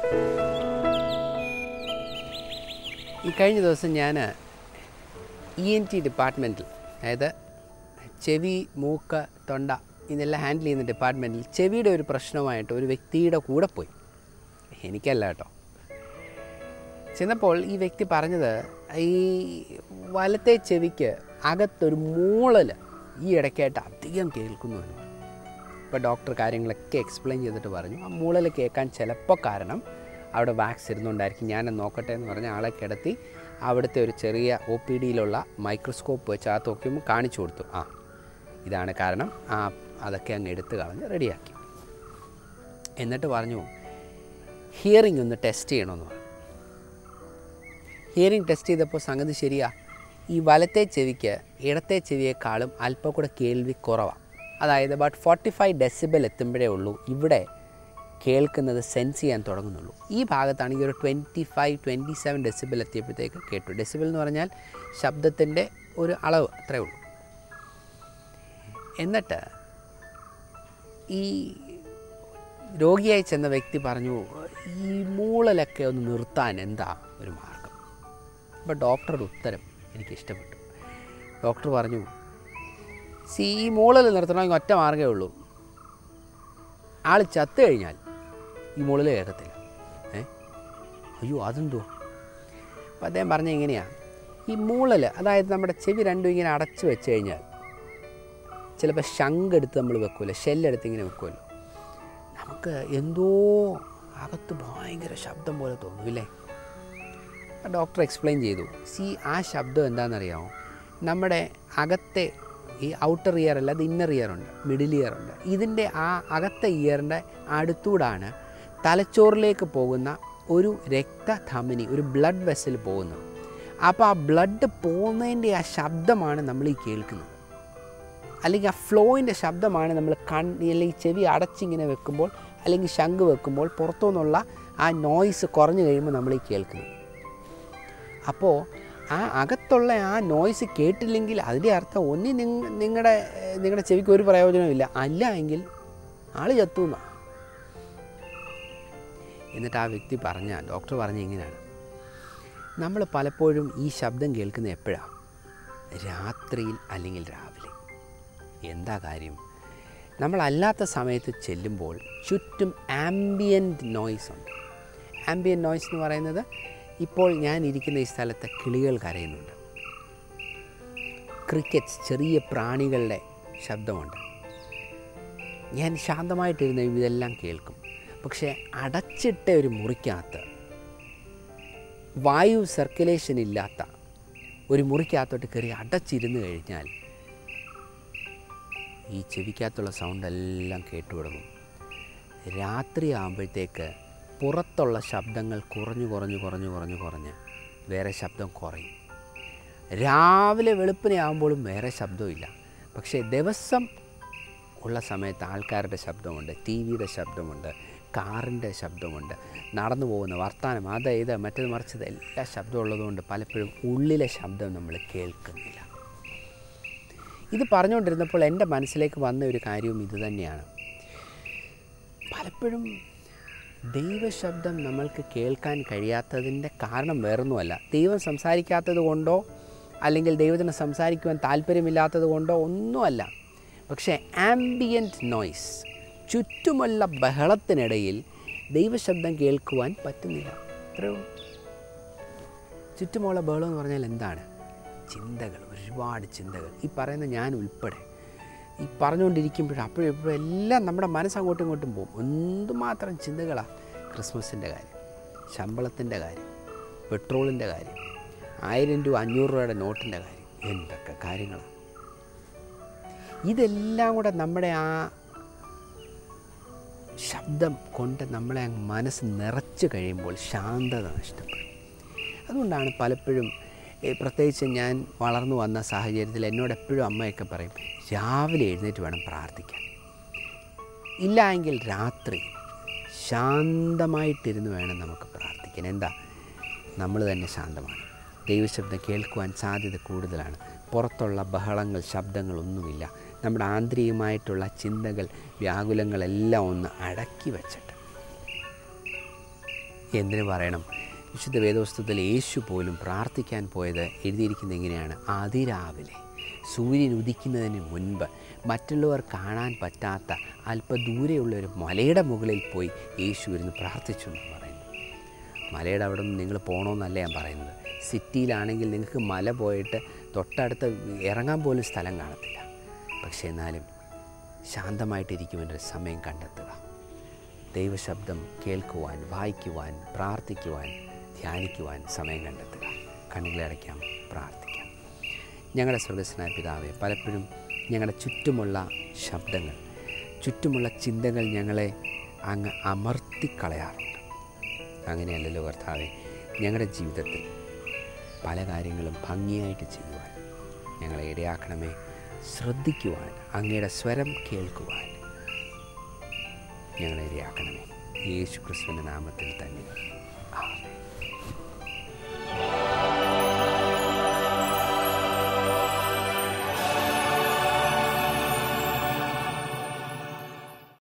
ഈ കഴിഞ്ഞ ദിവസം ഞാൻ ഇ എൻ ടി ഡിപ്പാർട്ട്മെൻറ്റിൽ അതായത് ചെവി മൂക്ക് തൊണ്ട ഇതെല്ലാം ഹാൻഡിൽ ചെയ്യുന്ന ഡിപ്പാർട്ട്മെൻറ്റിൽ ചെവിയുടെ ഒരു പ്രശ്നമായിട്ട് ഒരു വ്യക്തിയുടെ കൂടെ പോയി എനിക്കല്ല കേട്ടോ ചെന്നപ്പോൾ ഈ വ്യക്തി പറഞ്ഞത് ഈ വലത്തെ ചെവിക്ക് അകത്തൊരു മൂളൽ ഈ ഇടയ്ക്കായിട്ട് അധികം കേൾക്കുന്നു എന്ന് പറഞ്ഞു. ഇപ്പോൾ ഡോക്ടർ കാര്യങ്ങളൊക്കെ എക്സ്പ്ലെയിൻ ചെയ്തിട്ട് പറഞ്ഞു ആ മൂളൽ കേൾക്കാൻ ചിലപ്പോൾ കാരണം അവിടെ വാക്സ് ഇരുന്നുകൊണ്ടായിരിക്കും ഞാൻ നോക്കട്ടെ എന്ന് പറഞ്ഞ് ആളെ കിടത്തി അവിടുത്തെ ഒരു ചെറിയ ഒ പി ഡിയിലുള്ള മൈക്രോസ്കോപ്പ് വെച്ച് ആ നോക്കിയുമ്പോൾ കാണിച്ചു കൊടുത്തു ആ ഇതാണ് കാരണം ആ അതൊക്കെ അങ്ങ് എടുത്ത് കളഞ്ഞ് റെഡിയാക്കി എന്നിട്ട് പറഞ്ഞു ഹിയറിംഗ് ഒന്ന് ടെസ്റ്റ് ചെയ്യണമെന്ന് പറഞ്ഞു ഹിയറിംഗ് ടെസ്റ്റ് ചെയ്തപ്പോൾ സംഗതി ശരിയാ ഈ വലത്തെ ചെവിക്ക് ഇടത്തെ ചെവിയേക്കാളും അല്പം കൂടെ കേൾവി കുറവാണ് അതായത് ബട്ട് ഫോർട്ടി ഫൈവ് ഡെസിബൽ എത്തുമ്പോഴേ ഉള്ളൂ ഇവിടെ കേൾക്കുന്നത് സെൻസ് ചെയ്യാൻ തുടങ്ങുന്നുള്ളൂ ഈ ഭാഗത്താണെങ്കിൽ ഒരു twenty five twenty seven decibel എത്തിയപ്പോഴത്തേക്ക് കേട്ടു ഡെസിബൽ എന്ന് പറഞ്ഞാൽ ശബ്ദത്തിൻ്റെ ഒരു അളവ് അത്രേ ഉള്ളൂ എന്നിട്ട് ഈ രോഗിയായി ചെന്ന വ്യക്തി പറഞ്ഞു ഈ മൂളലൊക്കെ ഒന്ന് നിർത്താൻ എന്താ ഒരു മാർഗം അപ്പോൾ ഡോക്ടറുടെ ഉത്തരം എനിക്ക് ഇഷ്ടപ്പെട്ടു ഡോക്ടർ പറഞ്ഞു സി ഈ മൂളൽ നിർത്തണമെങ്കിൽ ഒറ്റ മാർഗ്ഗമേ ഉള്ളൂ ആൾ ചത്തു കഴിഞ്ഞാൽ ഈ മുകളിൽ കേൾക്കത്തില്ല ഏ അയ്യോ അതെന്തോ അപ്പം അദ്ദേഹം പറഞ്ഞ എങ്ങനെയാണ് ഈ മൂളൽ അതായത് നമ്മുടെ ചെവി രണ്ടും ഇങ്ങനെ അടച്ചു വെച്ച് കഴിഞ്ഞാൽ ചിലപ്പോൾ ശംഖ് എടുത്ത് നമ്മൾ വെക്കുമല്ലോ ഷെല്ലെടുത്ത് ഇങ്ങനെ വെക്കുമല്ലോ നമുക്ക് എന്തോ അകത്ത് ഭയങ്കര ശബ്ദം പോലെ തോന്നുമില്ലേ ഡോക്ടർ എക്സ്പ്ലെയിൻ ചെയ്തു സി ആ ശബ്ദം എന്താണെന്നറിയാമോ നമ്മുടെ അകത്തെ ഈ ഔട്ടർ ഇയർ അല്ല അത് ഇന്നർ ഇയർ ഉണ്ട് മിഡിൽ ഇയർ ഉണ്ട് ഇതിൻ്റെ ആ അകത്തെ ഇയറിൻ്റെ അടുത്തൂടാണ് തലച്ചോറിലേക്ക് പോകുന്ന ഒരു രക്തധമനി ഒരു ബ്ലഡ് വെസൽ പോകുന്നത് അപ്പോൾ ആ ബ്ലഡ് പോകുന്നതിൻ്റെ ആ ശബ്ദമാണ് നമ്മൾ ഈ കേൾക്കുന്നത് അല്ലെങ്കിൽ ആ ഫ്ലോയിൻ്റെ ശബ്ദമാണ് നമ്മൾ കൺ അല്ലെങ്കിൽ ചെവി അടച്ചിങ്ങനെ വെക്കുമ്പോൾ അല്ലെങ്കിൽ ശംഖ് വെക്കുമ്പോൾ പുറത്തുനിന്നുള്ള ആ നോയ്സ് കുറഞ്ഞു കഴിയുമ്പോൾ നമ്മൾ ഈ കേൾക്കുന്നത് അപ്പോൾ ആ അകത്തുള്ള ആ നോയ്സ് കേട്ടില്ലെങ്കിൽ അതിൻ്റെ അർത്ഥം ഒന്നി നിങ്ങളുടെ നിങ്ങളുടെ ചെവിക്ക് ഒരു പ്രയോജനമില്ല അല്ല എങ്കിൽ ആൾ ചത്തു എന്നാ എന്നിട്ട് ആ വ്യക്തി പറഞ്ഞ ഡോക്ടർ പറഞ്ഞ ഇങ്ങനെയാണ് നമ്മൾ പലപ്പോഴും ഈ ശബ്ദം കേൾക്കുന്നത് എപ്പോഴാണ് രാത്രിയിൽ അല്ലെങ്കിൽ രാവിലെ എന്താ കാര്യം നമ്മളല്ലാത്ത സമയത്ത് ചെല്ലുമ്പോൾ ചുറ്റും ആംബിയൻറ്റ് നോയ്സ് ഉണ്ട് ആംബിയൻ നോയ്സ് എന്ന് പറയുന്നത് ഇപ്പോൾ ഞാൻ ഇരിക്കുന്ന ഈ സ്ഥലത്ത് കിളികൾ കരയുന്നുണ്ട് ക്രിക്കറ്റ്സ് ചെറിയ പ്രാണികളുടെ ശബ്ദമുണ്ട് ഞാൻ ശാന്തമായിട്ടിരുന്ന ഇതെല്ലാം കേൾക്കും പക്ഷേ അടച്ചിട്ട ഒരു മുറിക്കകത്ത് വായു സർക്കുലേഷൻ ഇല്ലാത്ത ഒരു മുറിക്കകത്തോട്ട് കയറി അടച്ചിരുന്ന് കഴിഞ്ഞാൽ ഈ ചെവിക്കകത്തുള്ള സൗണ്ട് എല്ലാം കേട്ടു തുടങ്ങും രാത്രി ആകുമ്പോഴത്തേക്ക് പുറത്തുള്ള ശബ്ദങ്ങൾ കുറഞ്ഞു കുറഞ്ഞു കുറഞ്ഞു കുറഞ്ഞു കുറഞ്ഞ് വേറെ ശബ്ദം കുറയും രാവിലെ വെളുപ്പിനെ ആകുമ്പോഴും വേറെ ശബ്ദമില്ല പക്ഷേ ദിവസം ഉള്ള സമയത്ത് ആൾക്കാരുടെ ശബ്ദമുണ്ട് ടി വിയുടെ ശബ്ദമുണ്ട് കാറിൻ്റെ ശബ്ദമുണ്ട് നടന്നു പോകുന്ന വർത്തമാനം അത് ഇത് മറ്റേത് മറിച്ചത് എല്ലാ ശബ്ദം ഉള്ളതുകൊണ്ട് പലപ്പോഴും ഉള്ളിലെ ശബ്ദം നമ്മൾ കേൾക്കുന്നില്ല ഇത് പറഞ്ഞുകൊണ്ടിരുന്നപ്പോൾ എൻ്റെ മനസ്സിലേക്ക് വന്ന ഒരു കാര്യവും ഇത് തന്നെയാണ് പലപ്പോഴും ദൈവശബ്ദം നമ്മൾക്ക് കേൾക്കാൻ കഴിയാത്തതിൻ്റെ കാരണം വേറൊന്നുമല്ല ദൈവം സംസാരിക്കാത്തത് കൊണ്ടോ അല്ലെങ്കിൽ ദൈവത്തിന് സംസാരിക്കുവാൻ താല്പര്യമില്ലാത്തത് കൊണ്ടോ ഒന്നുമല്ല പക്ഷേ ആംബിയൻറ്റ് നോയ്സ് ചുറ്റുമുള്ള ബഹളത്തിനിടയിൽ ദൈവശബ്ദം കേൾക്കുവാൻ പറ്റുന്നില്ല അത്രയേ ഉള്ളൂ ചുറ്റുമുള്ള ബഹളം എന്ന് പറഞ്ഞാൽ എന്താണ് ചിന്തകൾ ഒരുപാട് ചിന്തകൾ ഈ പറയുന്ന ഞാൻ ഉൾപ്പെടെ ഈ പറഞ്ഞുകൊണ്ടിരിക്കുമ്പോഴും അപ്പോഴും ഇപ്പോഴും എല്ലാം നമ്മുടെ മനസ്സ് അങ്ങോട്ടും ഇങ്ങോട്ടും പോകും എന്തുമാത്രം ചിന്തകളാണ് ക്രിസ്മസിൻ്റെ കാര്യം ശമ്പളത്തിൻ്റെ കാര്യം പെട്രോളിൻ്റെ കാര്യം ആയിരം രൂപ അഞ്ഞൂറ് രൂപയുടെ നോട്ടിൻ്റെ കാര്യം എന്തൊക്കെ കാര്യങ്ങളാണ് ഇതെല്ലാം കൂടെ നമ്മുടെ ആ ശബ്ദം കൊണ്ട് നമ്മളെ അങ്ങ് മനസ്സ് നിറച്ച് കഴിയുമ്പോൾ ശാന്തത നഷ്ടപ്പെടും അതുകൊണ്ടാണ് പലപ്പോഴും ഏ, പ്രത്യേകിച്ച് ഞാൻ വളർന്നു വന്ന സാഹചര്യത്തിൽ എന്നോട് എപ്പോഴും അമ്മയൊക്കെ പറയും രാവിലെ എഴുന്നേറ്റ് വേണം പ്രാർത്ഥിക്കാൻ ഇല്ല എങ്കിൽ രാത്രി ശാന്തമായിട്ടിരുന്ന് വേണം നമുക്ക് പ്രാർത്ഥിക്കാൻ എന്താ നമ്മൾ തന്നെ ശാന്തമാണ് ദൈവശബ്ദം കേൾക്കുവാൻ സാധ്യത കൂടുതലാണ് പുറത്തുള്ള ബഹളങ്ങൾ ശബ്ദങ്ങളൊന്നുമില്ല നമ്മുടെ ആന്തരികമായിട്ടുള്ള ചിന്തകൾ വ്യാകുലങ്ങളെല്ലാം ഒന്ന് അടക്കി വച്ചിട്ട് എന്തിനു പറയണം വിശുദ്ധ വേദോസ്തത്തിൽ യേശു പോലും പ്രാർത്ഥിക്കാൻ പോയത് എഴുതിയിരിക്കുന്നത് എങ്ങനെയാണ് അതിരാവിലെ സൂര്യൻ ഉദിക്കുന്നതിന് മുൻപ് മറ്റുള്ളവർ കാണാൻ പറ്റാത്ത അല്പദൂരെയുള്ള ഒരു മലയുടെ മുകളിൽ പോയി യേശു ഇരുന്ന് പ്രാർത്ഥിച്ചു എന്ന് പറയുന്നു മലയുടെ അവിടെ നിന്ന് നിങ്ങൾ പോകണമെന്നല്ല ഞാൻ പറയുന്നത് സിറ്റിയിലാണെങ്കിൽ നിങ്ങൾക്ക് മല പോയിട്ട് തൊട്ടടുത്ത് ഇറങ്ങാൻ പോലും സ്ഥലം കാണത്തില്ല പക്ഷേ എന്നാലും ശാന്തമായിട്ടിരിക്കുവാനൊരു സമയം കണ്ടെത്തുക ദൈവശബ്ദം കേൾക്കുവാൻ വായിക്കുവാൻ പ്രാർത്ഥിക്കുവാൻ ധ്യാനിക്കുവാൻ സമയം കണ്ടെത്തുക കണ്ണുകളെ അടയ്ക്കാം പ്രാർത്ഥിക്കാം ഞങ്ങളുടെ സ്വർഗസ്നായ പിതാവെ പലപ്പോഴും ഞങ്ങളുടെ ചുറ്റുമുള്ള ശബ്ദങ്ങൾ ചുറ്റുമുള്ള ചിന്തകൾ ഞങ്ങളെ അങ്ങ് അമർത്തിക്കളയാറുണ്ട് അങ്ങനെയല്ലല്ലോ കർത്താവെ ഞങ്ങളുടെ ജീവിതത്തിൽ പല കാര്യങ്ങളും ഭംഗിയായിട്ട് ചെയ്യുവാൻ ഞങ്ങളെ ഇടയാക്കണമേ ശ്രദ്ധിക്കുവാൻ അങ്ങയുടെ സ്വരം കേൾക്കുവാൻ ഞങ്ങളെ ഇടയാക്കണമേ യേശു ക്രിസ്തുവിൻ്റെ നാമത്തിൽ തന്നെ